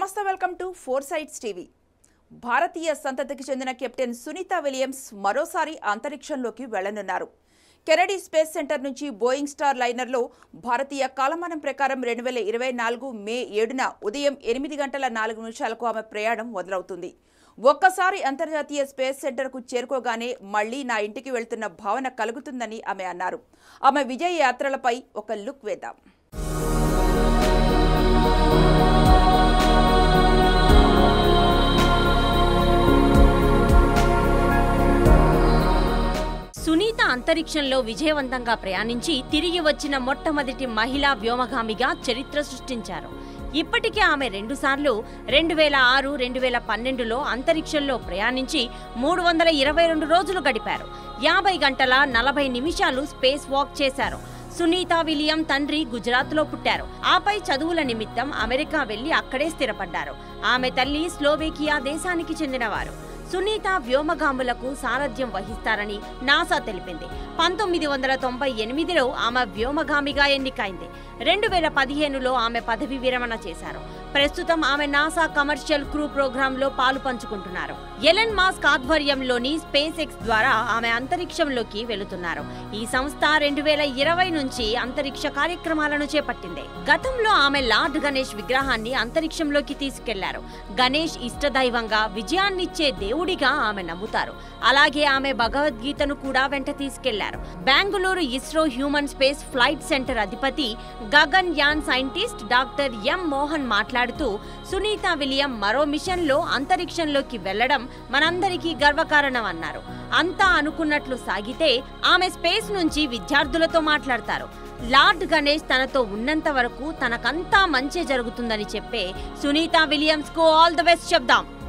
నమస్తే welcome to four sights TV భారతీయ సంతతికి చెందిన కెప్టెన్ సునీత విలియమ్స్ మరోసారి అంతరిక్షంలోకి వెళ్లనున్నారు కెనడీ స్పేస్ సెంటర్ నుంచి బోయింగ్ స్టార్ లైనర్లో భారతీయ కాలమానం ప్రకారం రెండు వేల ఇరవై నాలుగు మే ఏడున ఉదయం ఎనిమిది గంటల నాలుగు నిమిషాలకు ఆమె ప్రయాణం మొదలవుతుంది ఒక్కసారి అంతర్జాతీయ స్పేస్ సెంటర్కు చేరుకోగానే మళ్లీ నా ఇంటికి వెళ్తున్న భావన కలుగుతుందని ఆమె అన్నారు ఆమె విజయ యాత్రలపై ఒక లుక్ వేద్దాం సునీత అంతరిక్షంలో విజయవంతంగా ప్రయాణించి తిరిగి వచ్చిన మొట్టమొదటి మహిళా వ్యోమగామిగా చరిత్ర సృష్టించారు ఇప్పటికే ఆమె రెండుసార్లు రెండు వేల ఆరు రెండు వేల పన్నెండులో అంతరిక్షంలో ప్రయాణించి మూడు వందల ఇరవై రెండు రోజులు గడిపారు యాభై గంటల నలభై నిమిషాలు స్పేస్ వాక్ చేశారు సునీత విలియం తండ్రి గుజరాత్లో పుట్టారు ఆపై చదువుల నిమిత్తం అమెరికా వెళ్లి అక్కడే స్థిరపడ్డారు ఆమె తల్లి స్లోవేకియా దేశానికి చెందినవారు సునీత వ్యోమగాములకు సారథ్యం వహిస్తారని నాసా తెలిపింది పంతొమ్మిది వందల తొంభై ఎనిమిదిలో ఆమె వ్యోమగామిగా ఎన్నికైంది రెండు వేల పదిహేనులో ఆమె పదవి విరమణ చేశారు ప్రస్తుతం ఆమె నాసా కమర్షియల్ క్రూ ప్రోగ్రాంలో పాలు పంచుకుంటున్నారు ఎలన్ మాస్క్ ఆధ్వర్యంలోని స్పేస్ ఎక్స్ ద్వారా ఆమె అంతరిక్షంలోకి వెళుతున్నారు ఈ సంస్థ రెండు వేల ఇరవై నుంచి అంతరిక్ష కార్యక్రమాలను చేపట్టింది గతంలో ఆమె లార్డ్ గణేష్ విగ్రహాన్ని అంతరిక్షంలోకి తీసుకెళ్లారు గణేష్ ఇష్టదైవంగా విజయాన్నిచ్చే దేవుడిగా ఆమె నమ్ముతారు అలాగే ఆమె భగవద్గీతను కూడా వెంట తీసుకెళ్లారు Bengaluru ISRO human space flight centre అధిపతి Gaganyaan scientist doctor M Mohan మాట్లాడుతూ సునీత విలియం మరో మిషన్లో అంతరిక్షంలోకి వెళ్లడం మనందరికీ గర్వకారణం అన్నారు అంతా అనుకున్నట్లు సాగితే ఆమె స్పేస్ నుంచి విద్యార్థులతో మాట్లాడతారు లార్డ్ గణేష్ తనతో ఉన్నంత వరకు తనకంతా మంచి జరుగుతుందని చెప్పే సునీత విలియమ్స్ కు ఆల్ ద బెస్ట్ చెప్దాం